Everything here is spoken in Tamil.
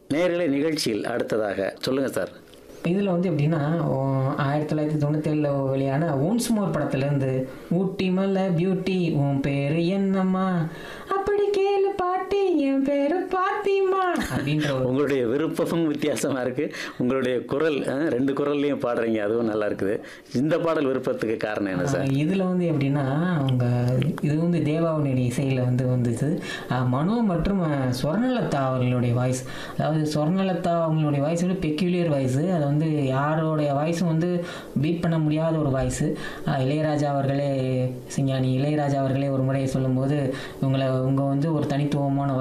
நேரலை நிகழ்ச்சியில் அடுத்ததாக சொல்லுங்க சார் இதில் வந்து எப்படின்னா ஓ, ஆயிரத்தி தொள்ளாயிரத்தி தொண்ணூத்தேழில் வெளியான ஒன்ஸ் மோர் படத்துலேருந்து ஊட்டி மல்ல பியூட்டி உன் பேரு என்னம்மா அப்படி கேளு பாட்டி என் பேரு பாத்திமா அப்படின்ற ஒரு உங்களுடைய விருப்பமும் வித்தியாசமா இருக்கு உங்களுடைய குரல் அஹ், ரெண்டு குரல்லையும் பாடுறீங்க அதுவும் நல்லா இருக்குது இந்த பாடல் விருப்பத்துக்கு காரணம் என்ன சார் இதில் வந்து எப்படின்னா அவங்க இது வந்து தேவாவுடைய இசையில் வந்து வந்துச்சு அஹ் மனோ மற்றும் அஹ், ஸ்வர்ணலதா அவர்களுடைய வாய்ஸ் அதாவது ஸ்வர்ணலதா அவங்களுடைய வாய்ஸ் வந்து பெக்யூலியர் வாய்ஸு அதை வந்து யாரோடைய வாய்ஸும் வந்து பீட் பண்ண முடியாத ஒரு வாய்ஸு இளையராஜா அவர்களே சிங்கானி இளையராஜா அவர்களே ஒரு முறை சொல்லும்போது இவங்களை இவங்க வந்து ஒரு தனித்துவமான